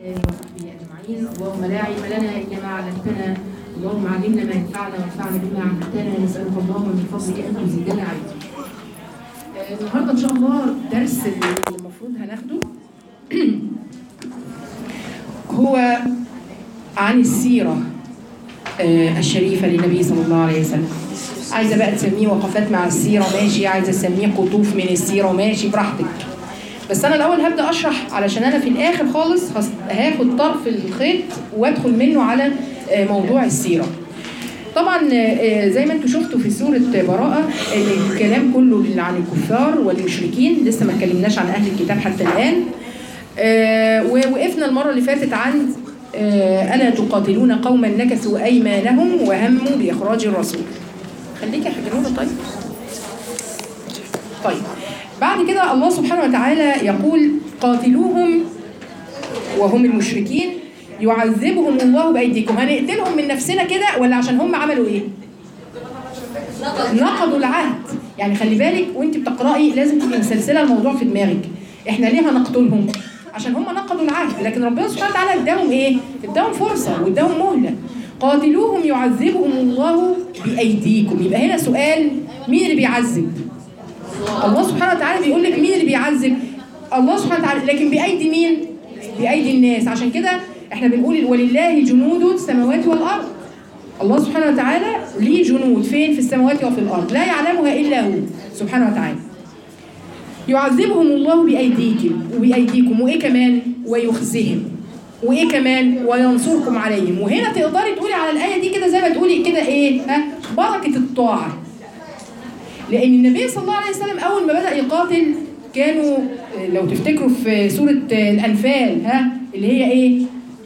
آله وصحبه أجمعين اللهم لا علم لنا إلا ما علمتنا اللهم علمنا ما ينفعنا وانفعنا بما علمتنا نسألك اللهم من فضلك أن تزيدنا علما آه، النهارده إن شاء الله الدرس اللي المفروض هناخده هو عن السيرة آه، الشريفة للنبي صلى الله عليه وسلم عايزة بقى تسميه وقفات مع السيرة ماشي عايزة تسميه قطوف من السيرة ماشي براحتك بس انا الاول هبدا اشرح علشان انا في الاخر خالص هس- هاخد طرف الخيط وادخل منه على آه، موضوع السيره طبعا آه، زي ما انتم شفتوا في سوره براءه ان الكلام كله اللي عن الكفار والمشركين لسه ما اتكلمناش عن اهل الكتاب حتى الان آه، ووقفنا المره اللي فاتت عند آه، الا تقاتلون قوما نكثوا ايمانهم وهموا باخراج الرسول خليك يا حجرونه طيب طيب بعد كده الله سبحانه وتعالى يقول قاتلوهم وهم المشركين يعذبهم الله بايديكم هنقتلهم من نفسنا كده ولا عشان هم عملوا ايه نقضوا العهد يعني خلي بالك وانت بتقراي لازم تبقي مسلسله الموضوع في دماغك احنا ليه هنقتلهم عشان هم نقضوا العهد لكن ربنا سبحانه وتعالى اداهم ايه اداهم فرصه واداهم مهله قاتلوهم يعذبهم الله بايديكم يبقى هنا سؤال مين اللي بيعذب الله سبحانه وتعالى بيقول لك مين اللي بيعذب الله سبحانه وتعالى لكن بايدي مين بايدي الناس عشان كده احنا بنقول ولله جنود السماوات والارض الله سبحانه وتعالى ليه جنود فين في السماوات وفي الارض لا يعلمها الا هو سبحانه وتعالى يعذبهم الله بايديكم وبايديكم وايه كمان ويخزهم وايه كمان وينصركم عليهم وهنا تقدري تقولي على الايه دي كده زي ما تقولي كده ايه ها بركه الطاعه لان النبي صلى الله عليه وسلم اول ما بدا يقاتل كانوا آه، لو تفتكروا في سوره آه، الانفال ها اللي هي ايه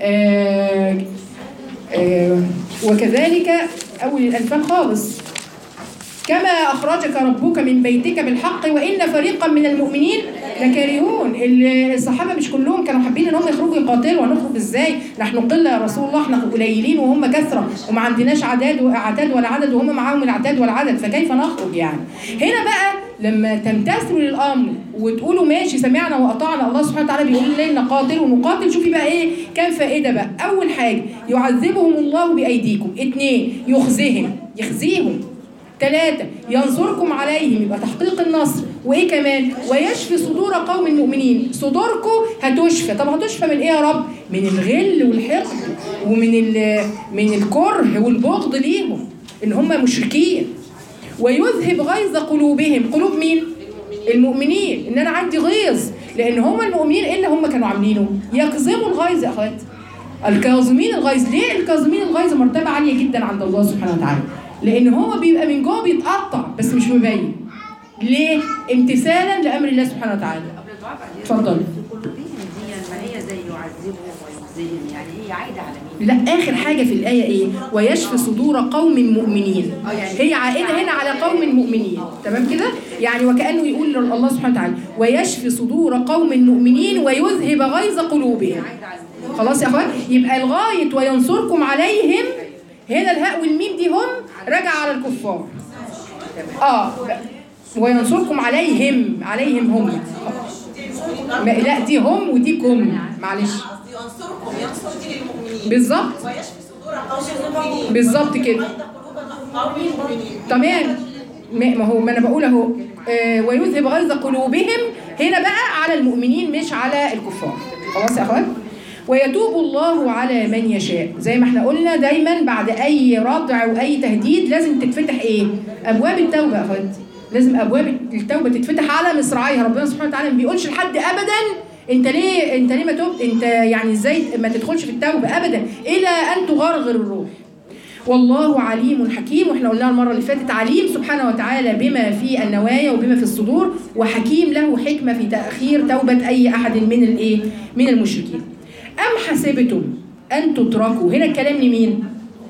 آه آه وكذلك اول الانفال خالص كما اخرجك ربك من بيتك بالحق وان فريقا من المؤمنين لكارهون ال- الصحابه مش كلهم كانوا حابين ان هم يخرجوا يقاتلوا هنخرج ازاي نحن قله يا رسول الله احنا قليلين وهم كثره وما عندناش عداد وعتاد ولا عدد وهم معاهم العتاد والعدد فكيف نخرج يعني هنا بقى لما تمتثلوا للامر وتقولوا ماشي سمعنا واطعنا الله سبحانه وتعالى بيقول لنا نقاتل ونقاتل شوفي بقى ايه كام فائده بقى اول حاجه يعذبهم الله بايديكم اثنين يخزيهم يخزيهم ثلاثة ينصركم عليهم يبقى تحقيق النصر وإيه كمان ويشفي صدور قوم مؤمنين صدوركم هتشفى طب هتشفى من إيه يا رب من الغل والحقد ومن ال- من الكره والبغض ليهم إن هم مشركين ويذهب غيظ قلوبهم قلوب مين المؤمنين ان انا عندي غيظ لان هم المؤمنين ايه اللي هم كانوا عاملينه يكظموا الغيظ يا اخوات الكاظمين الغيظ ليه الكاظمين الغيظ مرتبه عاليه جدا عند الله سبحانه وتعالى لان هو بيبقى من جوه بيتقطع بس مش مبين ليه امتثالا لامر الله سبحانه وتعالى اتفضل قلوبهم دي ما هي زي يعذبهم ويخزيهم يعني هي عايده على مين؟ لا اخر حاجه في الايه ايه ويشفي صدور قوم مؤمنين هي عائده هنا على قوم مؤمنين تمام كده يعني وكانه يقول الله سبحانه وتعالى ويشفي صدور قوم مؤمنين ويذهب غيظ قلوبهم خلاص يا اخوان يبقى الغايه وينصركم عليهم هنا الهاء والميم دي هم راجع على الكفار اه وينصركم عليهم عليهم هم ما- لا دي هم ودي كم معلش قصدي ينصركم ينصر دين المؤمنين بالظبط ويشفي صدور قوم المؤمنين بالظبط كده ويهدى قلوب قوم المؤمنين تمام ما ما هو ما انا بقول اهو آه، ويذهب غيظ قلوبهم هنا بقى على المؤمنين مش على الكفار خلاص يا اخوان ويتوب الله على من يشاء زي ما احنا قلنا دايما بعد اي ردع واي تهديد لازم تتفتح ايه ابواب التوبه يا اخوات لازم ابواب التوبه تتفتح على مصراعيها ربنا سبحانه وتعالى ما بيقولش لحد ابدا انت ليه انت ليه ما تبت انت يعني ازاي ما تدخلش في التوبه ابدا الى ان تغرغر الروح والله عليم حكيم واحنا قلناها المره اللي فاتت عليم سبحانه وتعالى بما في النوايا وبما في الصدور وحكيم له حكمه في تاخير توبه اي احد من الايه من المشركين ام حسبتم ان تتركوا هنا الكلام لمين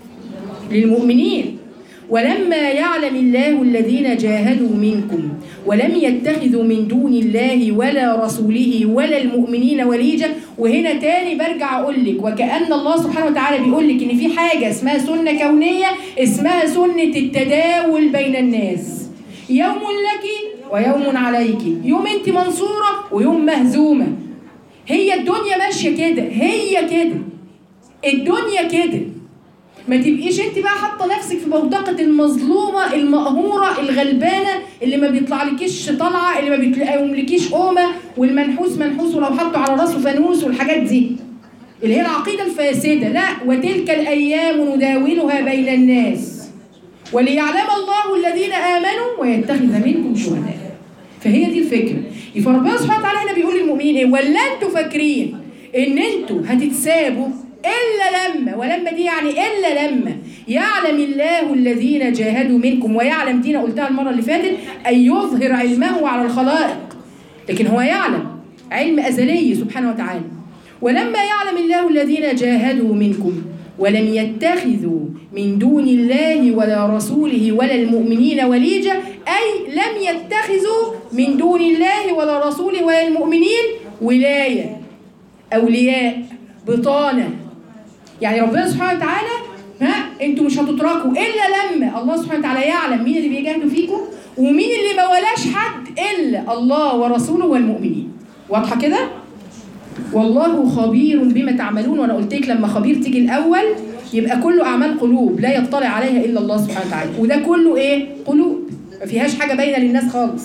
للمؤمنين ولما يعلم الله الذين جاهدوا منكم ولم يتخذوا من دون الله ولا رسوله ولا المؤمنين وليجا وهنا تاني برجع اقول لك وكأن الله سبحانه وتعالى بيقول لك ان في حاجه اسمها سنه كونيه اسمها سنه التداول بين الناس يوم لك ويوم عليك يوم انت منصوره ويوم مهزومه هي الدنيا ماشيه كده هي كده الدنيا كده ما تبقيش انت بقى حاطه نفسك في بوتقه المظلومه المقهوره الغلبانه اللي ما بيطلعلكيش طلعه اللي ما بيطلعلكيش قومه والمنحوس منحوس ولو حطوا على راسه فانوس والحاجات دي اللي هي العقيده الفاسده لا وتلك الايام نداولها بين الناس وليعلم الله الذين امنوا ويتخذ منكم شهداء فهي دي الفكره فربنا سبحانه وتعالى هنا بيقول للمؤمنين ايه ولا انتوا فاكرين ان انتوا هتتسابوا الا لما ولما دي يعني الا لما يعلم الله الذين جاهدوا منكم ويعلم دي انا قلتها المره اللي فاتت ان يظهر علمه على الخلائق لكن هو يعلم علم ازلي سبحانه وتعالى ولما يعلم الله الذين جاهدوا منكم ولم يتخذوا من دون الله ولا رسوله ولا المؤمنين وليجة أي لم يتخذوا من دون الله ولا رسوله ولا المؤمنين ولاية أولياء بطانة يعني ربنا سبحانه وتعالى ها انتوا مش هتتركوا الا لما الله سبحانه وتعالى يعلم مين اللي بيجاهدوا فيكم ومين اللي ما ولاش حد الا الله ورسوله والمؤمنين واضحه كده والله خبير بما تعملون وانا قلت لك لما خبير تيجي الاول يبقى كله اعمال قلوب لا يطلع عليها الا الله سبحانه وتعالى وده كله ايه قلوب ما فيهاش حاجه باينه للناس خالص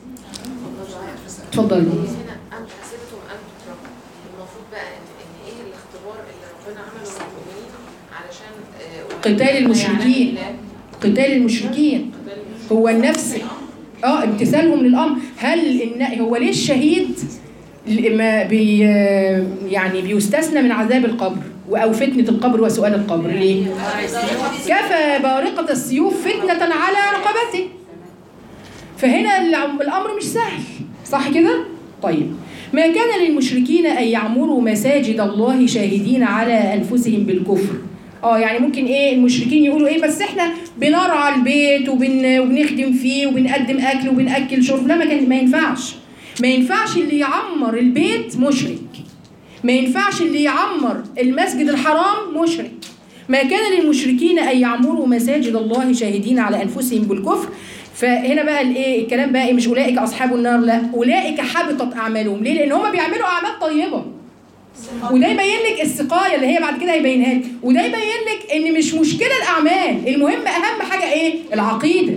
اتفضلي هنا أم حسبتم أن تتركوا المفروض بقى إن إن إيه الاختبار اللي ربنا عمله للمؤمنين علشان آه، قتال المشركين. يعني قتال المشركين قتال المشركين. هو النفس اه امتثالهم للامر هل إن هو ليه الشهيد ما بي يعني بيستثنى من عذاب القبر او فتنه القبر وسؤال القبر ليه؟ كفى بارقه السيوف فتنه على رقبته فهنا الع- الامر مش سهل صح كده؟ طيب ما كان للمشركين ان يعمروا مساجد الله شاهدين على انفسهم بالكفر اه يعني ممكن ايه المشركين يقولوا ايه بس احنا بنرعى البيت وبن وبنخدم فيه وبنقدم اكل وبناكل شرب لا ما كان ما ينفعش ما ينفعش اللي يعمر البيت مشرك ما ينفعش اللي يعمر المسجد الحرام مشرك ما كان للمشركين ان يعمروا مساجد الله شاهدين على انفسهم بالكفر فهنا بقى الايه الكلام بقى إيه مش اولئك اصحاب النار لا اولئك حبطت اعمالهم ليه لان هم بيعملوا اعمال طيبه وده يبين لك السقايه اللي هي بعد كده هيبينها لك وده يبين لك ان مش مشكله الاعمال المهم اهم حاجه ايه العقيده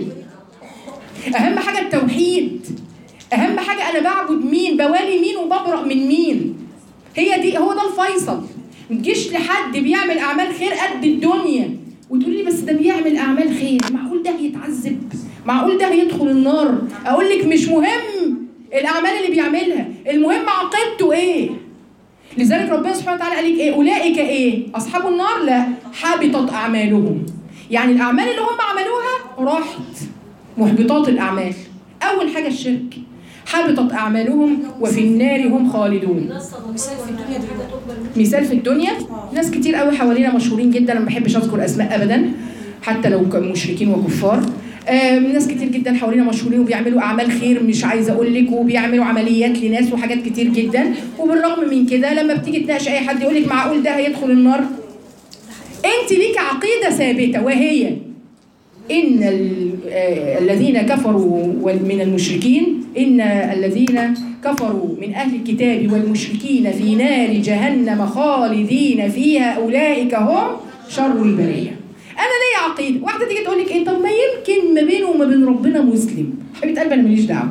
اهم حاجه التوحيد اهم حاجه انا بعبد مين بوالي مين وببرأ من مين هي دي هو ده الفيصل ما تجيش لحد بيعمل اعمال خير قد الدنيا وتقول لي بس ده بيعمل اعمال خير معقول ده هيتعذب معقول ده هيدخل النار اقول لك مش مهم الاعمال اللي بيعملها المهم عقيدته ايه لذلك ربنا سبحانه وتعالى قال لك ايه اولئك ايه اصحاب النار لا حبطت اعمالهم يعني الاعمال اللي هم عملوها راحت محبطات الاعمال اول حاجه الشرك حبطت اعمالهم وفي النار هم خالدون مثال في الدنيا دي حاجه تقبل منه مثال في الدنيا ناس كتير قوي حوالينا مشهورين جدا انا ما بحبش اذكر اسماء ابدا حتى لو كانوا مشركين وكفار آم، ناس كتير جدا حوالينا مشهورين وبيعملوا اعمال خير مش عايزه اقول لك وبيعملوا عمليات لناس وحاجات كتير جدا وبالرغم من كده لما بتيجي تناقش اي حد يقول لك معقول ده هيدخل النار انت ليك عقيده ثابته وهي ان ال- آه، الذين كفروا وال- من المشركين ان الذين كفروا من اهل الكتاب والمشركين في نار جهنم خالدين فيها اولئك هم شر البريه انا ليا عقيده واحده تيجي تقول لك ايه طب ما يمكن ما بينه وما بين ربنا مسلم حبيبه قلبي انا ماليش دعوه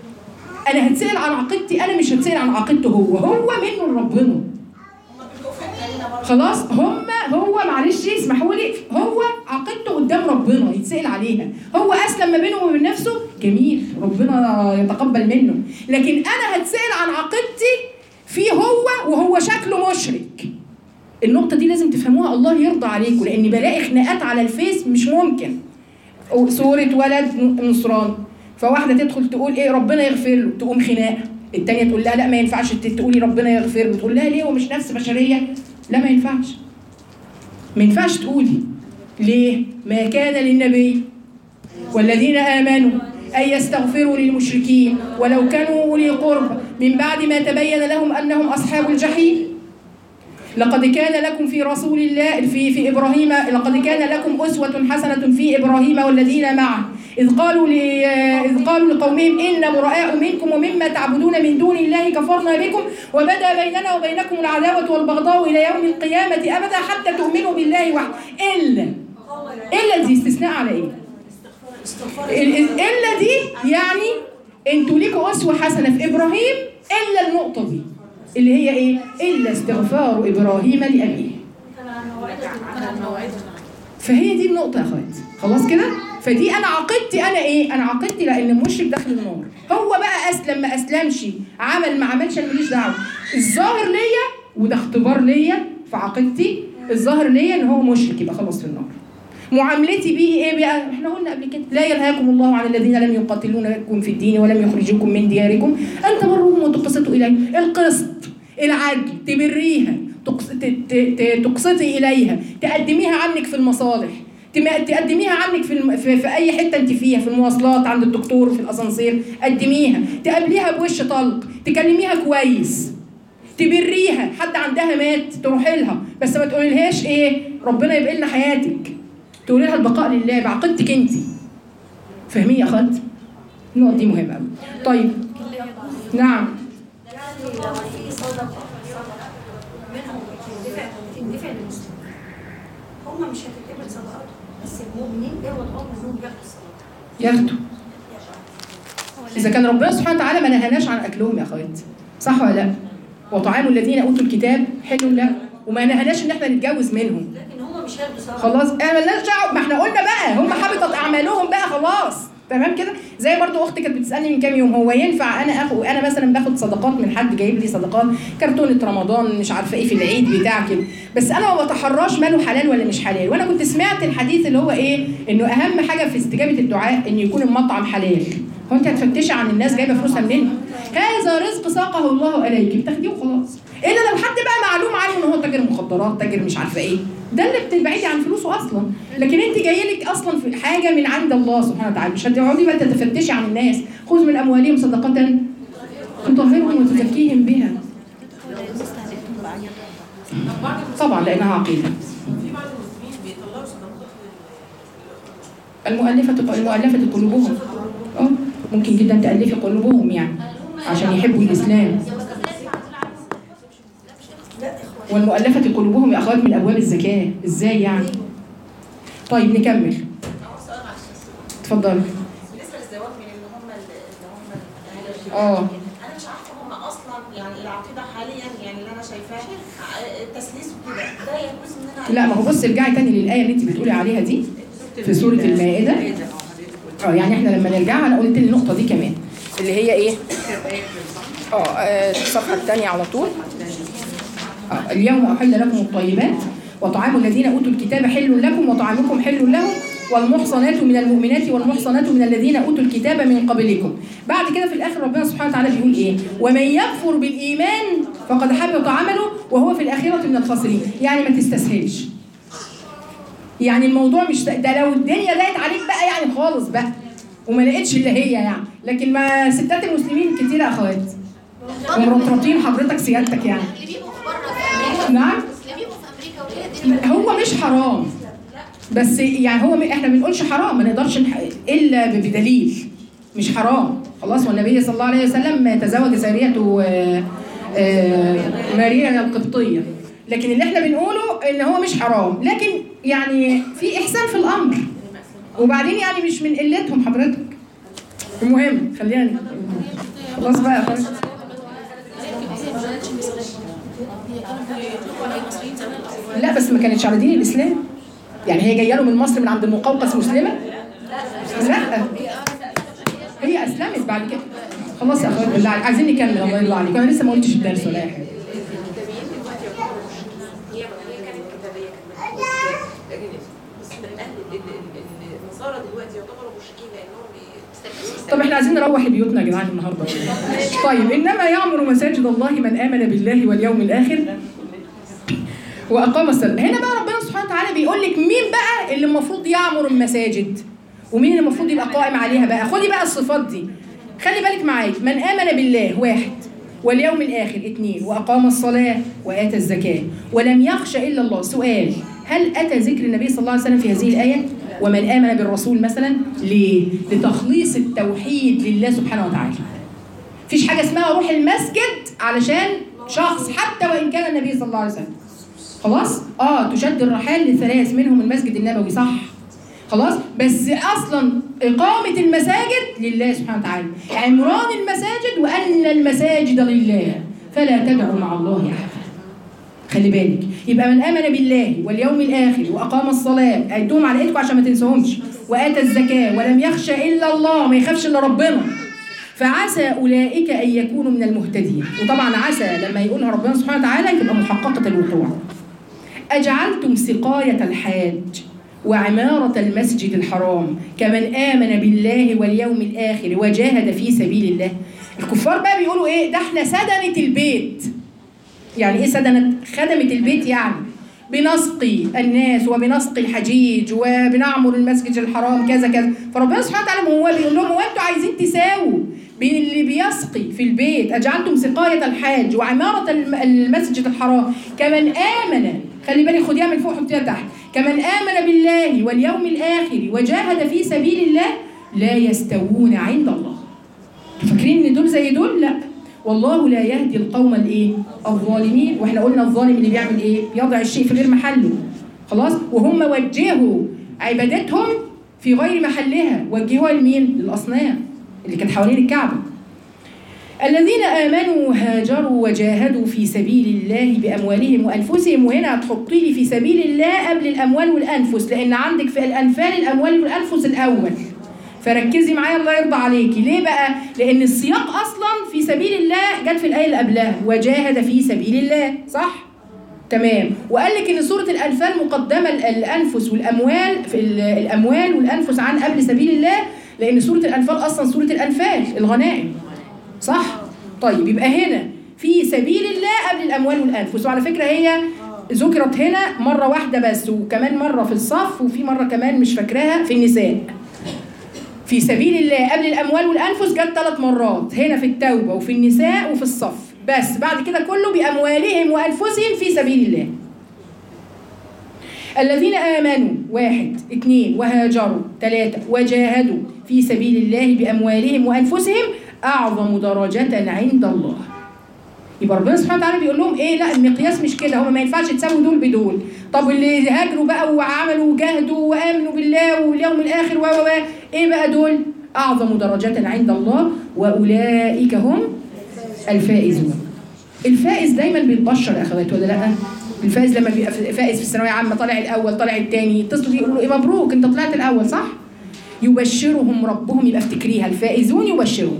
انا هتسال عن عقيدتي انا مش هتسال عن عقيدته هو هو منه لربنا هم بيبقوا فاهمين برضه خلاص هم هو معلش اسمحوا لي هو عقيدته قدام ربنا يتسال عليها هو اسلم ما بينه وبين نفسه جميل ربنا يتقبل منه لكن انا هتسال عن عقيدتي في هو وهو شكله مشرك النقطة دي لازم تفهموها الله يرضى عليكم لأن بلاقي خناقات على الفيس مش ممكن صورة ولد نصران فواحدة تدخل تقول إيه ربنا يغفر له تقوم خناقة التانية تقول لها لا ما ينفعش ت- تقولي ربنا يغفر له تقول لها ليه هو مش نفس بشرية لا ما ينفعش ما ينفعش تقولي ليه ما كان للنبي والذين آمنوا أن يستغفروا للمشركين ولو كانوا أولي قرب من بعد ما تبين لهم أنهم أصحاب الجحيم لقد كان لكم في رسول الله في في ابراهيم لقد كان لكم اسوه حسنه في ابراهيم والذين معه إذ قالوا ل... إذ قالوا لقومهم إن براء منكم ومما تعبدون من دون الله كفرنا بكم وبدا بيننا وبينكم العداوة والبغضاء إلى يوم القيامة أبدا حتى تؤمنوا بالله وحده إلا إلا دي استثناء على إيه؟ ال- ال- إلا دي يعني أنتوا ليكوا أسوة حسنة في إبراهيم إلا النقطة دي اللي هي إيه؟ إلا استغفار إبراهيم لأبيه فهي دي النقطة يا اخوات خلاص كده فدي انا عقدتي انا ايه انا عقدتي لان المشرك داخل النار هو بقى اسلم ما اسلمش عمل ما عملش انا ماليش دعوه الظاهر ليا وده اختبار ليا في عقيدتي الظاهر ليا ان هو مشرك يبقى خلاص في النار معاملتي بيه ايه بقى احنا قلنا قبل كده لا ينهاكم الله عن الذين لم يقاتلونكم في الدين ولم يخرجوكم من دياركم ان تبروهم وتقسطوا اليهم القسط العدل تبريها تقس- ت- ت- ت- تقسطي اليها تقدميها عنك في المصالح تم- تقدميها عنك في, الم... في في اي حته انت فيها في المواصلات عند الدكتور في الاسانسير قدميها تقابليها بوش طلق تكلميها كويس تبريها حد عندها مات تروحي لها بس ما تقوليلهاش ايه ربنا يبقى لنا حياتك تقولي لها البقاء لله بعقيدتك انت فاهمين يا اخوات النقط دي مهمه قوي طيب نعم يعني لو في صدقة صدقة منهم بتندفع تندفع للمسلمين هم مش هتتقبل صدقاتهم بس المؤمنين اوعوا تقولوا انهم بياخدوا الصدقات ياخدوا اذا كان ربنا سبحانه وتعالى ما نهاناش عن اكلهم يا اخوات صح ولا لا وطعام الذين اوتوا الكتاب حل لهم وما نهاناش ان احنا نتجوز منهم لكن هم مش هياخدوا صدقة خلاص احنا مالناش دعوه ما احنا قلنا بقى هم حبطت اعمالهم بقى خلاص تمام كده زي برضو اختي كانت بتسالني من كام يوم هو ينفع انا اخو انا مثلا باخد صدقات من حد جايب لي صدقات كرتونه رمضان مش عارفه ايه في العيد بتاع كده بس انا ما بتحراش ماله حلال ولا مش حلال وانا كنت سمعت الحديث اللي هو ايه انه اهم حاجه في استجابه الدعاء ان يكون المطعم حلال هو انت هتفتشي عن الناس جايبه فلوسها منين هذا رزق ساقه الله اليك بتاخديه وخلاص الا لو حد بقى معلوم عنه ان هو تاجر مخدرات تاجر مش عارفه ايه ده اللي بتبعدي عن فلوسه اصلا لكن انت جاي لك اصلا في حاجه من عند الله سبحانه وتعالى مش هتقعدي بقى تتفتشي عن الناس خذ من اموالهم صدقه تطهرهم وتزكيهم بها طبعا لانها عقيده في بعض المسلمين بيطلعوا صدقات المؤلفه المؤلفه قلوبهم اه ممكن جدا تالفي قلوبهم يعني عشان يحبوا الاسلام والمؤلفة قلوبهم يا أخوات من أبواب الزكاة إزاي يعني طيب نكمل اتفضلي بالنسبه للزواج من اللي هم اللي هم اهل الكتاب اه انا مش عارفه هم اصلا يعني العقيده حاليا يعني اللي انا شايفاه ع- التسليس وكده ده يجوز ان انا لا ما هو بص ارجعي تاني للآية اللي أنت بتقولي عليها دي في سورة المائدة اه يعني احنا لما نرجع انا قلت النقطة دي كمان اللي هي ايه؟ اه آه، الصفحة الثانية على طول آه، اليوم أحل لكم الطيبات وطعام الذين أوتوا الكتاب حل لكم وطعامكم حل لهم والمحصنات من المؤمنات والمحصنات من الذين أوتوا الكتاب من قبلكم بعد كده في الآخر ربنا سبحانه وتعالى بيقول إيه ومن يكفر بالإيمان فقد حبط عمله وهو في الآخرة من الخاسرين يعني ما تستسهلش يعني الموضوع مش ده لو الدنيا ضاقت عليك بقى يعني خالص بقى وما لقيتش اللي هي يعني لكن ما ستات المسلمين كتير يا اخوات ومرطرطين حضرتك سيادتك يعني اللي بيبقوا في بره في امريكا نعم اللي بيبقوا في امريكا وكده دي هو مش حرام بس يعني هو احنا ما بنقولش حرام ما نقدرش نح... الا ب- بدليل مش حرام خلاص والنبي صلى الله عليه وسلم تزوج سارية آه، آه، ماريا القبطية لكن اللي احنا بنقوله ان هو مش حرام لكن يعني في احسان في الامر وبعدين يعني مش من قلتهم حضرتك المهم خلينا ن- خلاص بقى خلاص لا بس ما كانتش على دين الاسلام يعني هي جايه له من مصر من عند المقوقس مسلمه لا هي اسلمت بعد كده خلاص يا اخوات بالله عليك. عايزين نكمل الله يرضى عليك انا لسه ما قلتش الدرس ولا اي حاجه هي هي كانت كتابيه كانت مكتوبة كتاب لكن بس من اهل ال- ال- ال- النصارى دلوقتي يعتبروا مشركين لانهم بيستخدموا طب احنا عايزين نروح بيوتنا يا جدعان النهارده طيب انما يعمر مساجد الله من امن بالله واليوم الاخر واقام الصلاه هنا بقى ربنا سبحانه وتعالى بيقول لك مين بقى اللي المفروض يعمر المساجد ومين اللي المفروض يبقى قائم عليها بقى خدي بقى الصفات دي خلي بالك معايا من امن بالله واحد واليوم الاخر اثنين واقام الصلاه واتى الزكاه ولم يخش الا الله سؤال هل اتى ذكر النبي صلى الله عليه وسلم في هذه الايه ومن آمن بالرسول مثلا ليه؟ لتخليص التوحيد لله سبحانه وتعالى مفيش حاجة اسمها روح المسجد علشان شخص حتى وإن كان النبي صلى الله عليه وسلم خلاص؟ اه تشد الرحال لثلاث منهم المسجد النبوي صح خلاص بس اصلا اقامه المساجد لله سبحانه وتعالى عمران المساجد وان المساجد لله فلا تدعوا مع الله احدا خلي بالك يبقى من امن بالله واليوم الاخر واقام الصلاه عدهم على ايدكم عشان ما تنسوهمش واتى الزكاه ولم يخشى الا الله ما يخافش الا ربنا فعسى اولئك ان يكونوا من المهتدين وطبعا عسى لما يقولها ربنا سبحانه وتعالى تبقى محققه الوقوع أجعلتم سقاية الحاج وعمارة المسجد الحرام كمن آمن بالله واليوم الآخر وجاهد في سبيل الله الكفار بقى بيقولوا إيه ده احنا سدنة البيت يعني إيه سدنة خدمة البيت يعني بنسقي الناس وبنسقي الحجيج وبنعمر المسجد الحرام كذا كذا فربنا سبحانه وتعالى هو بيقول لهم هو انتوا عايزين تساووا بين اللي بيسقي في البيت اجعلتم سقايه الحاج وعماره الم- المسجد الحرام كمن امن خلي بالك خديها من فوق حطيها تحت كمن امن بالله واليوم الاخر وجاهد في سبيل الله لا يستوون عند الله انتوا فاكرين ان دول زي دول لا والله لا يهدي القوم الايه الظالمين واحنا قلنا الظالم اللي بيعمل ايه بيضع الشيء في غير محله خلاص وهم وجهوا عبادتهم في غير محلها وجهوها لمين للاصنام اللي كانت حوالين الكعبه الذين آمنوا وهاجروا وجاهدوا في سبيل الله بأموالهم وأنفسهم وهنا هتحطي لي في سبيل الله قبل الأموال والأنفس لأن عندك في الأنفال الأموال والأنفس الأول فركزي معايا الله يرضى عليكي ليه بقى لأن السياق أصلا في سبيل الله جت في الآية اللي قبلها وجاهد في سبيل الله صح؟ تمام وقال لك ان سوره الانفال مقدمه ال- الانفس والاموال في ال- الاموال والانفس عن قبل سبيل الله لان سوره الانفال اصلا سوره الانفال الغنائم صح طيب يبقى هنا في سبيل الله قبل الاموال والانفس وعلى فكره هي ذكرت هنا مره واحده بس وكمان مره في الصف وفي مره كمان مش فاكراها في النساء في سبيل الله قبل الاموال والانفس جت ثلاث مرات هنا في التوبه وفي النساء وفي الصف بس بعد كده كله باموالهم وانفسهم في سبيل الله الذين آمنوا واحد اثنين وهاجروا ثلاثة وجاهدوا في سبيل الله بأموالهم وأنفسهم أعظم درجة عند الله يبقى ربنا سبحانه وتعالى بيقول لهم ايه لا المقياس مش كده هم ما ينفعش تساوي دول بدول طب اللي هاجروا بقى وعملوا وجاهدوا وامنوا بالله واليوم الاخر و و و ايه بقى دول اعظم درجة عند الله واولئك هم الفائزون الفائز دايما بيتبشر يا اخوات ولا لا الفائز لما بيبقى في- فائز في الثانويه عامه طالع الاول طالع الثاني يتصلوا بيه يقولوا ايه مبروك انت طلعت الاول صح يبشرهم ربهم يبقى افتكريها الفائزون يبشرهم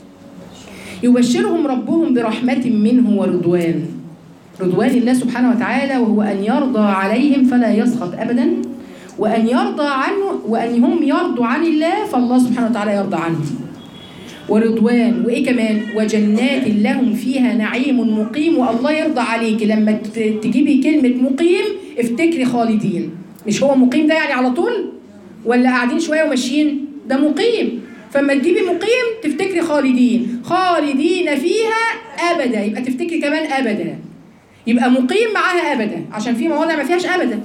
يبشرهم ربهم برحمة منه ورضوان رضوان الله سبحانه وتعالى وهو أن يرضى عليهم فلا يسخط أبدا وأن يرضى عنه وأن هم يرضوا عن الله فالله سبحانه وتعالى يرضى عنهم ورضوان وإيه كمان وجنات لهم فيها نعيم مقيم والله يرضى عليك لما ت- تجيبي كلمة مقيم افتكري خالدين مش هو مقيم ده يعني على طول ولا قاعدين شوية وماشيين ده مقيم فما تجيبي مقيم تفتكري خالدين خالدين فيها أبدا يبقى تفتكري كمان أبدا يبقى مقيم معاها أبدا عشان في مواضع ما فيهاش أبدا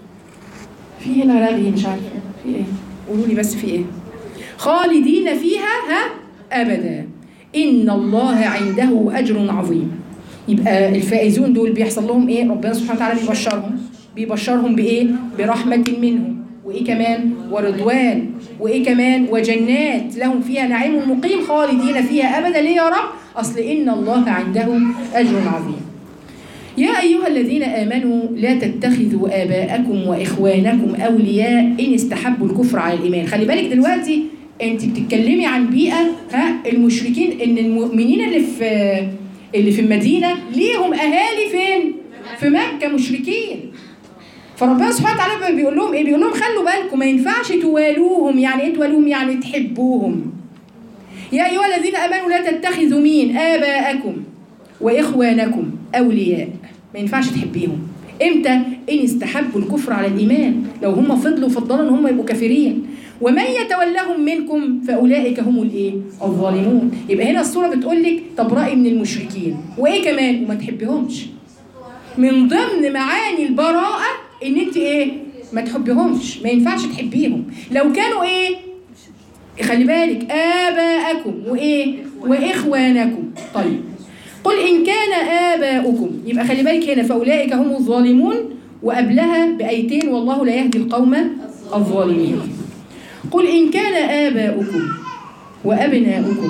في هنا رغي مش عارفة في إيه قولوا لي بس في إيه خالدين فيها ها أبدا إن الله عنده أجر عظيم يبقى الفائزون دول بيحصل لهم إيه ربنا سبحانه وتعالى بيبشرهم بيبشرهم بإيه برحمة منه وإيه كمان ورضوان وإيه كمان وجنات لهم فيها نعيم مقيم خالدين فيها أبدا ليه يا رب أصل إن الله عنده أجر عظيم يا أيها الذين آمنوا لا تتخذوا آباءكم وإخوانكم أولياء إن استحبوا الكفر على الإيمان خلي بالك دلوقتي أنت بتتكلمي عن بيئة ها المشركين إن المؤمنين اللي في اللي في المدينة ليهم أهالي فين؟ في مكة مشركين فربنا سبحانه وتعالى بقى بيقول لهم ايه؟ بيقول لهم خلوا بالكم ما ينفعش توالوهم، يعني ايه توالوهم؟ يعني تحبوهم. يا ايها الذين امنوا لا تتخذوا مين؟ اباءكم واخوانكم اولياء. ما ينفعش تحبيهم. امتى؟ ان استحبوا الكفر على الايمان، لو هم فضلوا فضلوا ان هم يبقوا كافرين. ومن يتولهم منكم فاولئك هم الايه؟ الظالمون. يبقى هنا الصوره بتقول لك تبرئي من المشركين، وايه كمان؟ وما تحبيهمش. من ضمن معاني البراءة ان انت ايه ما تحبهمش ما ينفعش تحبيهم لو كانوا ايه خلي بالك آباءكم وإيه؟ وإخوانكم طيب قل إن كان آباؤكم يبقى خلي بالك هنا فأولئك هم الظالمون وقبلها بآيتين والله لا يهدي القوم الظالمين قل إن كان آباؤكم وأبناؤكم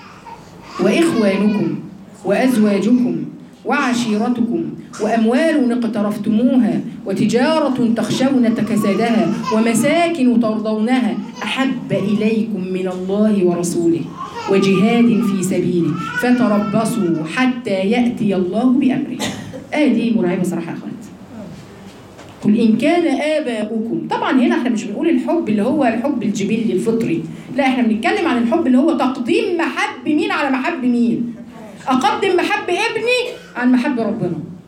وإخوانكم وأزواجكم وعشيرتكم وأموال اقترفتموها وتجارة تخشون كسادها ومساكن ترضونها أحب إليكم من الله ورسوله وجهاد في سبيله فتربصوا حتى يأتي الله بأمره آية دي مرعبة صراحة يا أخوات قل إن كان آباؤكم طبعا هنا احنا مش بنقول الحب اللي هو الحب الجبلي الفطري لا احنا بنتكلم عن الحب اللي هو تقديم محب مين على محب مين أقدم محب ابني عن محب ربنا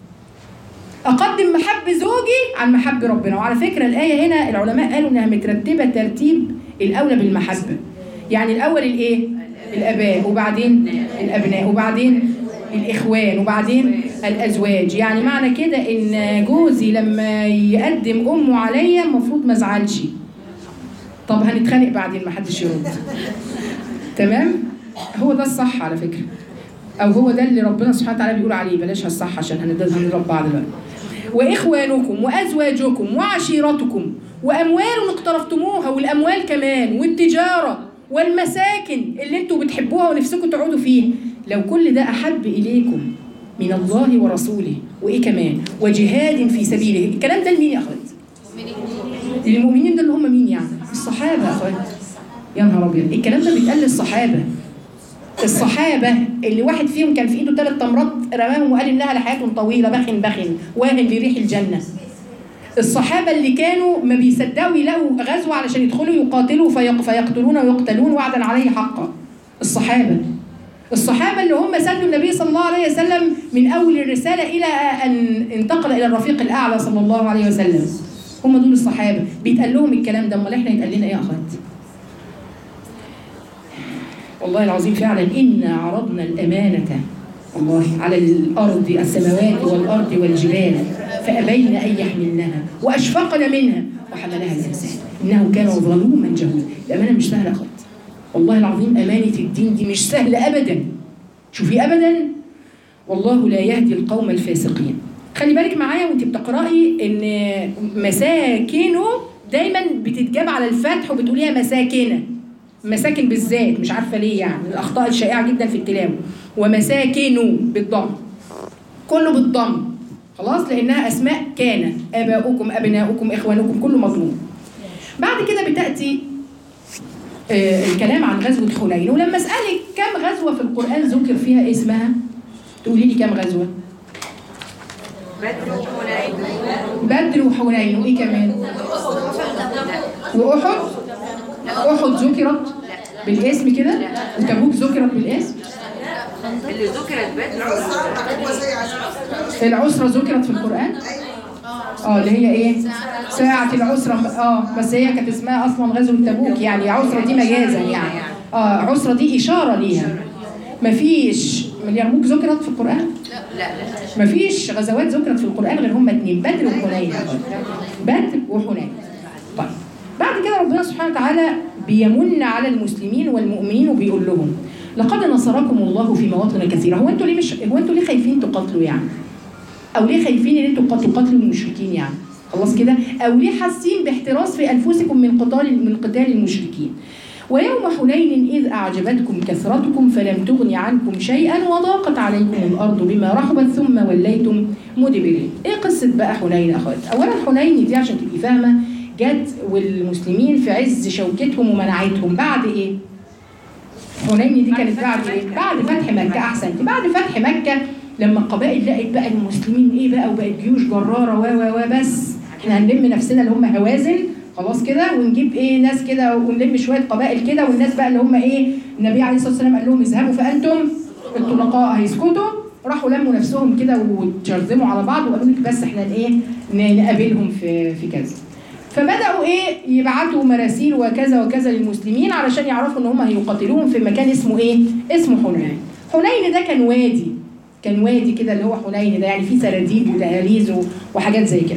أقدم محب زوجي عن محب ربنا وعلى فكرة الآية هنا العلماء قالوا إنها مترتبة ترتيب الأولى بالمحبة يعني الأول الإيه؟ الآباء وبعدين الأبناء وبعدين الإخوان وبعدين الأزواج يعني معنى كده إن جوزي لما يقدم أمه عليا المفروض ما ازعلش طب هنتخانق بعدين ما حدش يرد تمام هو ده الصح على فكرة أو هو ده اللي ربنا سبحانه وتعالى بيقول عليه بلاش الصح عشان هنضرب هنضرب بعض بقى وإخوانكم وأزواجكم وعشيرتكم وأموال اقترفتموها والأموال كمان والتجارة والمساكن اللي انتوا بتحبوها ونفسكم تقعدوا فيها لو كل ده أحب إليكم من الله ورسوله وإيه كمان وجهاد في سبيله الكلام ده لمين يا أخوات؟ للمؤمنين ده اللي هم مين يعني؟ الصحابة يا أخوات يا نهار أبيض الكلام ده بيتقال للصحابة الصحابة اللي واحد فيهم كان في ايده ثلاث تمرات رماهم وقال انها لحياة طويلة بخن بخن واهن لريح الجنة الصحابة اللي كانوا ما بيصدقوا يلاقوا غزوة علشان يدخلوا يقاتلوا فيق فيقتلون ويقتلون وعدا عليه حقا الصحابة الصحابة اللي هم سدوا النبي صلى الله عليه وسلم من أول الرسالة إلى أن انتقل إلى الرفيق الأعلى صلى الله عليه وسلم هم دول الصحابة بيتقال لهم الكلام ده أمال إحنا يتقال لنا إيه يا أخوات؟ والله العظيم فعلا إنا عرضنا الأمانة والله على الأرض السماوات والأرض والجبال فأبين أن يحملنها وأشفقن منها وحملها الإنسان إنه كان ظلوما جهولا الأمانة مش سهلة خالص والله العظيم أمانة الدين دي مش سهلة أبدا شوفي أبدا والله لا يهدي القوم الفاسقين خلي بالك معايا وانت بتقرأي ان مساكنه دايما بتتجاب على الفتح وبتقوليها مساكنه مساكن بالذات مش عارفه ليه يعني من الاخطاء الشائعه جدا في التلاوه ومساكن بالضم كله بالضم خلاص لانها اسماء كان اباؤكم ابناؤكم اخوانكم كله مضمون بعد كده بتاتي آه الكلام عن غزوه حنين ولما اسالك كم غزوه في القران ذكر فيها اسمها تقولي لي كم غزوه بدر وحنين بدر وحنين وايه كمان واحد احد ذكرت بالاسم كده وتبوك ذكرت بالاسم اللي ذكرت بدر العسرة ذكرت في القرآن اه اللي هي ايه ساعة العسرة اه بس هي كانت اسمها اصلا غزوة تبوك يعني عسرة دي مجازا يعني اه عسرة دي اشارة ليها مفيش اليرموك ذكرت في القرآن لا لا مفيش غزوات ذكرت في القرآن غير هما اتنين بدر وحنين بدر وحنين طيب بعد كده ربنا سبحانه وتعالى بيمن على المسلمين والمؤمنين وبيقول لهم لقد نصركم الله في مواطن كثيرة هو انتوا ليه مش هو انتوا ليه خايفين تقاتلوا يعني او ليه خايفين ان انتوا تقاتلوا المشركين يعني خلاص كده او ليه حاسين باحتراس في انفسكم من قتال من قتال المشركين ويوم حنين إذ أعجبتكم كثرتكم فلم تغن عنكم شيئا وضاقت عليكم الأرض بما رحبت ثم وليتم مدبرين. إيه قصة بقى حنين يا أخوات؟ أولا حنين دي عشان تبقي فاهمة جت والمسلمين في عز شوكتهم ومناعتهم بعد إيه؟ حنين دي كانت بعد إيه؟ بعد فتح مكة أحسنت، بعد فتح مكة لما القبائل لقت بقى المسلمين إيه بقى وبقت جيوش جرارة و و و بس إحنا هنلم نفسنا اللي هم هوازن خلاص كده ونجيب ايه ناس كده ونلم شويه قبائل كده والناس بقى اللي هم ايه النبي عليه الصلاه والسلام قال لهم اذهبوا فانتم الطلقاء هيسكتوا راحوا لموا نفسهم كده وتشرذموا على بعض وقالوا لك بس احنا ايه ن- نقابلهم في في كذا فبداوا ايه يبعتوا مراسيل وكذا وكذا للمسلمين علشان يعرفوا ان هم هيقاتلوهم في مكان اسمه ايه اسمه حنين حنين ده كان وادي كان وادي كده اللي هو حنين ده يعني فيه سراديب ودهاليز و- وحاجات زي كده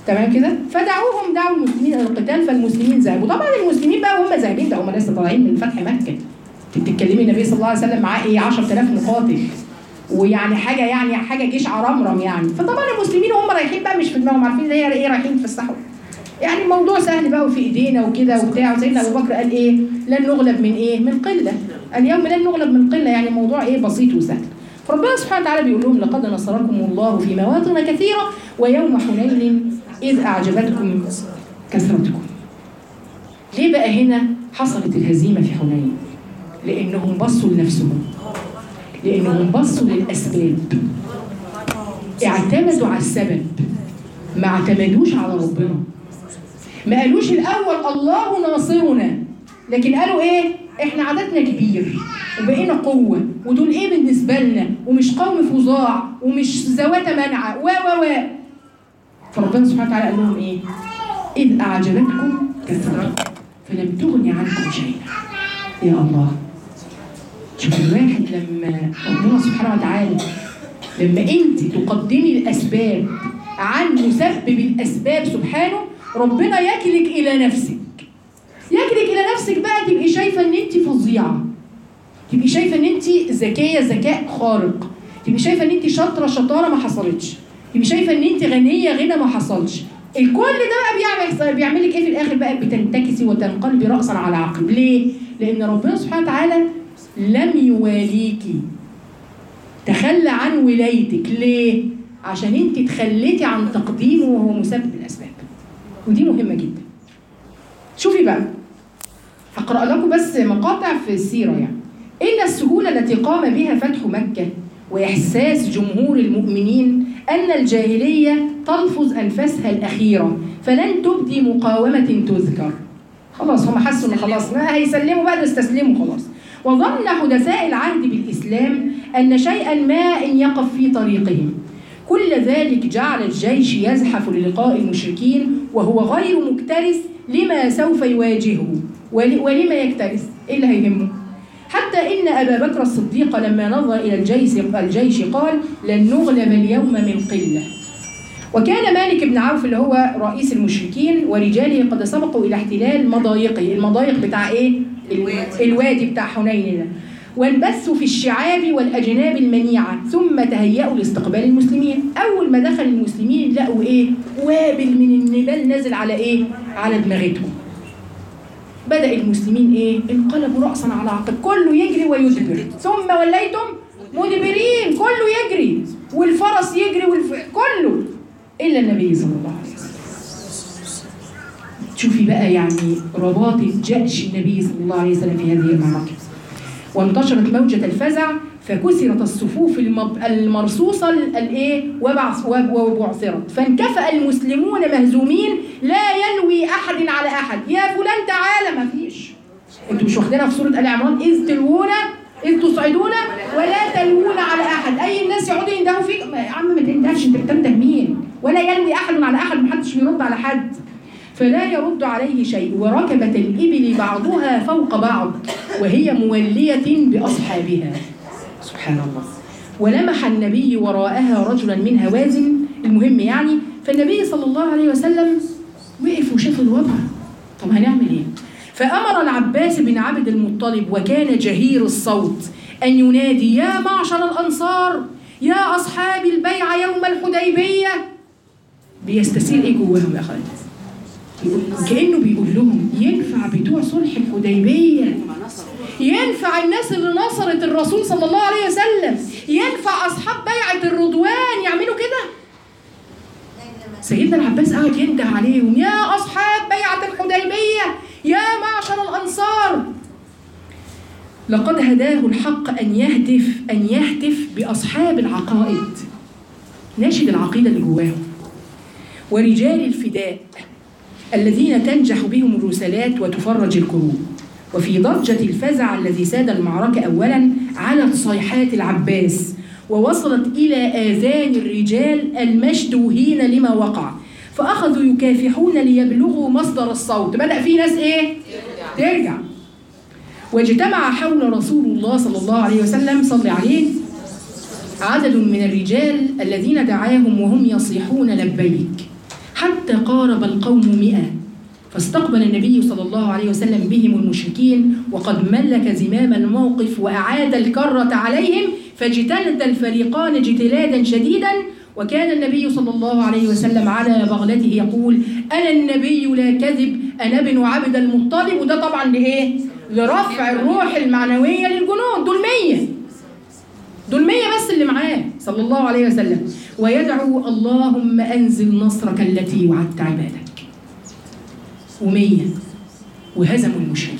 تمام كده فدعوهم دعوا المسلمين الى القتال فالمسلمين ذهبوا طبعا المسلمين بقى هم ذاهبين ده هم لسه طالعين من فتح مكه انت بتتكلمي النبي صلى الله عليه وسلم معاه ايه 10000 مقاتل ويعني حاجه يعني حاجه جيش عرمرم يعني فطبعا المسلمين وهم رايحين بقى مش في دماغهم عارفين زي ايه رايحين يتفسحوا يعني الموضوع سهل بقى وفي ايدينا وكده وبتاع وسيدنا ابو بكر قال ايه لن نغلب من ايه من قله اليوم لن نغلب من قله يعني الموضوع ايه بسيط وسهل فربنا سبحانه وتعالى بيقول لهم لقد نصركم الله في مواطن كثيره ويوم حنين اذ اعجبتكم كثرتكم ليه بقى هنا حصلت الهزيمه في حنين لانهم بصوا لنفسهم لانهم بصوا للاسباب اعتمدوا على السبب ما اعتمدوش على ربنا ما قالوش الاول الله ناصرنا لكن قالوا ايه احنا عددنا كبير وبقينا قوه ودول ايه بالنسبه لنا ومش قوم فظاع ومش ذوات منع و و و فربنا سبحانه وتعالى قال لهم ايه اذ اعجبتكم كثرتكم فلم تغن عنكم شيئا يا الله شوف الواحد لما ربنا سبحانه وتعالى لما انت تقدمي الاسباب عن مسبب الاسباب سبحانه ربنا يكلك الى نفسك يكلك الى نفسك بقى تبقي شايفه ان انت فظيعه تبقي شايفه ان انت ذكيه ذكاء خارق تبقي شايفه ان انت شاطره شطاره ما حصلتش تبقي شايفه ان انت غنيه غنى ما حصلش الكل ده بقى بيعمل بيعمل لك ايه في الاخر بقى بتنتكسي وتنقلبي راسا على عقب ليه لان ربنا سبحانه وتعالى لم يواليكي تخلى عن ولايتك ليه عشان انت تخليتي عن تقديمه وهو مسبب الاسباب ودي مهمه جدا شوفي بقى هقرا لكم بس مقاطع في السيره يعني ان السهوله التي قام بها فتح مكه واحساس جمهور المؤمنين ان الجاهليه تلفظ انفاسها الاخيره فلن تبدي مقاومه تذكر خلاص هم حسوا ان خلاص ما هيسلموا بقى استسلموا خلاص وظن حدثاء العهد بالاسلام ان شيئا ما ان يقف في طريقهم كل ذلك جعل الجيش يزحف للقاء المشركين وهو غير مكترث لما سوف يواجهه ول- ولما يكترث ايه اللي هيهمه حتى ان ابا بكر الصديق لما نظر الى الجيش الجيش قال لن نغلب اليوم من قله وكان مالك بن عوف اللي هو رئيس المشركين ورجاله قد سبقوا الى احتلال مضايقه المضايق بتاع ايه الوادي, الوادي بتاع حنين ده وانبثوا في الشعاب والاجناب المنيعه ثم تهيأوا لاستقبال المسلمين اول ما دخل المسلمين لقوا ايه وابل من النبال نازل على ايه على دماغتهم بدأ المسلمين ايه انقلبوا رأسا على عقب كله يجري ويدبر ثم وليتم مدبرين كله يجري والفرس يجري والف... كله الا النبي صلى الله عليه وسلم شوفي بقى يعني رباطة جأش النبي صلى الله عليه وسلم في هذه المعركة وانتشرت موجة الفزع فكسرت الصفوف المب... المرصوصة ال- الايه وبعث وب- وبعثرت فانكفأ المسلمون مهزومين لا يلوي أحد على أحد يا فلان تعالى ما فيش انتوا مش واخدينها في سورة آل عمران إذ تلوون إذ تصعدون ولا تلوون على أحد أي الناس يقعدوا يندهوا فيك ما- يا عم ما تندهش أنت بتنده مين ولا يلوي أحد على أحد محدش بيرد على حد فلا يرد عليه شيء وركبت الإبل بعضها فوق بعض وهي مولية بأصحابها سبحان الله ولمح النبي وراءها رجلا من هوازن المهم يعني فالنبي صلى الله عليه وسلم وقف وشاف الوضع طب هنعمل ايه فأمر العباس بن عبد المطلب وكان جهير الصوت أن ينادي يا معشر الأنصار يا أصحاب البيعة يوم الحديبية بيستسير ايه جواهم يا خالد يقول كأنه بيقول لهم ينفع بتوع صلح الحديبية ينفع الناس اللي نصرت الرسول صلى الله عليه وسلم ينفع أصحاب بيعة الرضوان يعملوا كده سيدنا العباس قعد ينده عليهم يا أصحاب بيعة الحديبية يا معشر الأنصار لقد هداه الحق أن يهتف أن يهتف بأصحاب العقائد ناشد العقيدة اللي جواهم ورجال الفداء الذين تنجح بهم الرسالات وتفرج الكروب وفي ضجة الفزع الذي ساد المعركة أولا علت صيحات العباس ووصلت إلى آذان الرجال المشدوهين لما وقع فأخذوا يكافحون ليبلغوا مصدر الصوت بدأ في ناس إيه؟ ترجع واجتمع حول رسول الله صلى الله عليه وسلم صلى عليه عدد من الرجال الذين دعاهم وهم يصيحون لبيك حتى حتى قارب القوم مئة فاستقبل النبي صلى الله عليه وسلم بهم المشركين وقد ملك زمام الموقف وأعاد الكرة عليهم فاجتلد الفريقان اجتلادا شديدا وكان النبي صلى الله عليه وسلم على بغلته يقول أنا النبي لا كذب أنا ابن عبد المطلب وده طبعا لإيه؟ لرفع الروح المعنوية للجنود دول مية دول مية بس اللي معاه صلى الله عليه وسلم ويدعو اللهم أنزل نصرك التي وعدت عبادك ومية وهزموا المشركين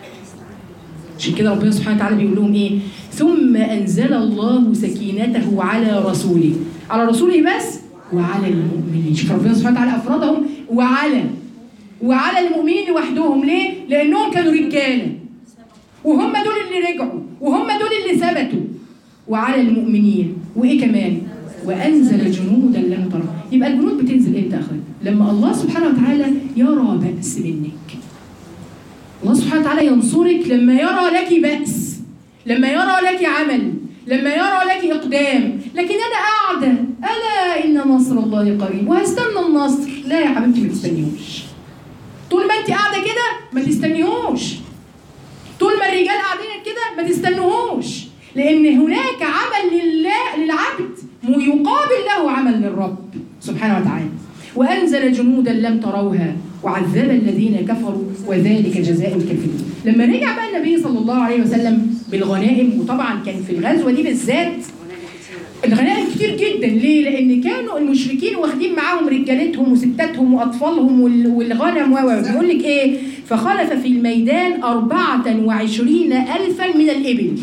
عشان كده ربنا سبحانه وتعالى بيقول لهم ايه ثم انزل الله سكينته على رسوله على رسوله بس وعلى المؤمنين شوف ربنا سبحانه وتعالى افرادهم وعلى وعلى المؤمنين لوحدهم ليه لانهم كانوا رجاله وهم دول اللي رجعوا وهم دول اللي ثبتوا وعلى المؤمنين وايه كمان وانزل جنودا لم ترى يبقى الجنود بتنزل امتى يا اخوان لما الله سبحانه وتعالى يرى بأس منك الله سبحانه وتعالى ينصرك لما يرى لك بأس لما يرى لك عمل لما يرى لك إقدام لكن أنا قاعدة ألا إن نصر الله قريب وهستنى النصر لا يا حبيبتي ما تستنيهوش طول ما أنت قاعدة كده ما تستنيهوش طول ما الرجال قاعدين كده ما تستنوهوش لأن هناك عمل لله للعبد يقابل له عمل للرب سبحانه وتعالى وأنزل جنودا لم تروها وعذب الذين كفروا وذلك جزاء الكافرين لما رجع بقى النبي صلى الله عليه وسلم بالغنائم وطبعا كان في الغزوة دي بالذات الغنائم كتير جدا ليه؟ لأن كانوا المشركين واخدين معاهم رجالتهم وستاتهم وأطفالهم وال- والغنم و و بيقول لك إيه؟ فخلف في الميدان أربعة وعشرين ألفا من الإبل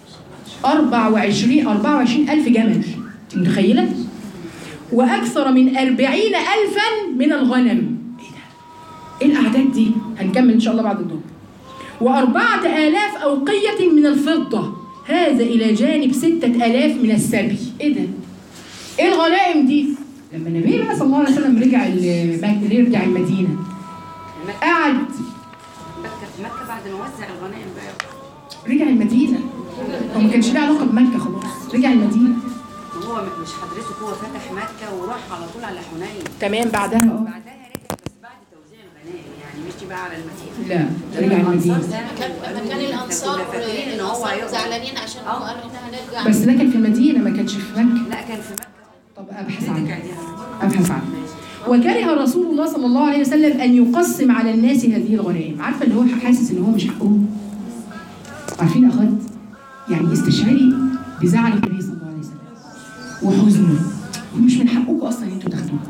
أربع وعشرين أربعة وعشرين ألف جمل أنت متخيلة؟ وأكثر من أربعين ألفا من الغنم إيه ده؟ إيه الأعداد دي؟ هنكمل إن شاء الله بعد الظهر وأربعة آلاف أوقية من الفضة هذا إلى جانب ستة آلاف من السبي إيه ده؟ إيه الغنائم دي؟ لما النبي بقى صلى الله عليه وسلم رجع المك- يرجع المدينة قعد مكة في مكة بعد ما وزع الغنائم بقى رجع المدينة هو ما كانش له علاقة بمكة خلاص رجع المدينة هو مش حضرتك هو فتح مكة وراح على طول على حنين تمام بعدها اه بعدها رجع بس بعد توزيع الغنائم يعني مش بقى على المدينة لا رجع المدينة كان لما كان الانصار كنا فاكرين ان هو الانصار هيقعد. زعلانين عشان هو آه. قالوا احنا هنرجع بس ده كان في المدينة ما كانش في مكة لا كان في مكة طب أبحث عنه رجع دي أبحث عنه وكره رسول الله صلى الله عليه وسلم أن يقسم على الناس هذه الغنائم عارفة اللي هو حاسس إن هو مش حقه عارفين يا أخوات يعني استشعري بزعل النبي صلى الله عليه وسلم وحزنه مش من حقكم أصلا إن أنتوا تاخدوه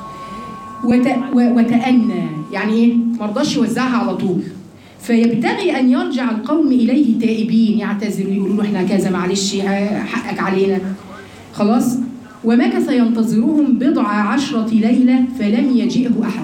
وت... و... وتأنى يعني إيه ما رضاش يوزعها على طول فيبتغي أن يرجع القوم إليه تائبين يعتذروا يقولوا له إحنا كذا معلش آه، حقك علينا خلاص ومكث ينتظرهم بضع عشرة ليلة فلم يجئه أحد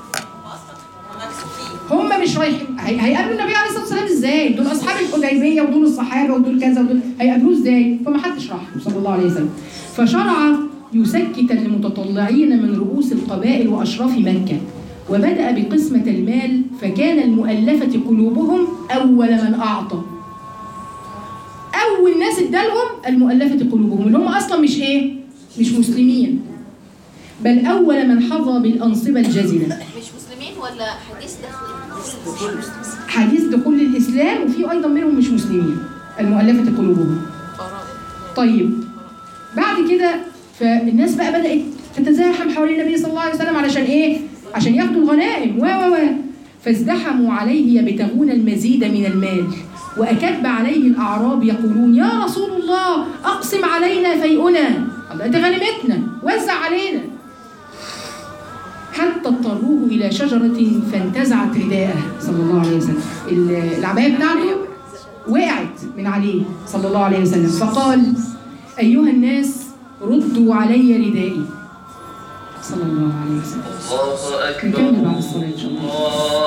هم مش رايحين هي- هيقابلوا النبي عليه الصلاه والسلام ازاي؟ دول اصحاب الحديبيه ودول الصحابه ودول كذا ودول هيقابلوه ازاي؟ فما حدش راح له صلى الله عليه وسلم. فشرع يسكت المتطلعين من رؤوس القبائل واشراف مكه وبدا بقسمه المال فكان المؤلفه قلوبهم اول من اعطى. اول ناس ادالهم المؤلفه قلوبهم اللي هم اصلا مش ايه؟ مش مسلمين. بل اول من حظى بالانصبه الجزله. مش مسلمين ولا حديث داخلي حديث دخول الاسلام وفي ايضا منهم مش مسلمين المؤلفه قلوبهم طيب بعد كده فالناس بقى بدات تتزاحم حوالين النبي صلى الله عليه وسلم علشان ايه عشان ياخدوا الغنائم و و و فازدحموا عليه يبتغون المزيد من المال واكب عليه الاعراب يقولون يا رسول الله اقسم علينا فيئنا الله ده غنيمتنا وزع علينا حتى اضطروه إلى شجرة فانتزعت رداءه صلى الله عليه وسلم ال- العباية بتاعته وقعت من عليه صلى الله عليه وسلم فقال أيها الناس ردوا علي ردائي صلى الله عليه وسلم الله أكبر نكمل بعد الصلاة إن شاء الله الله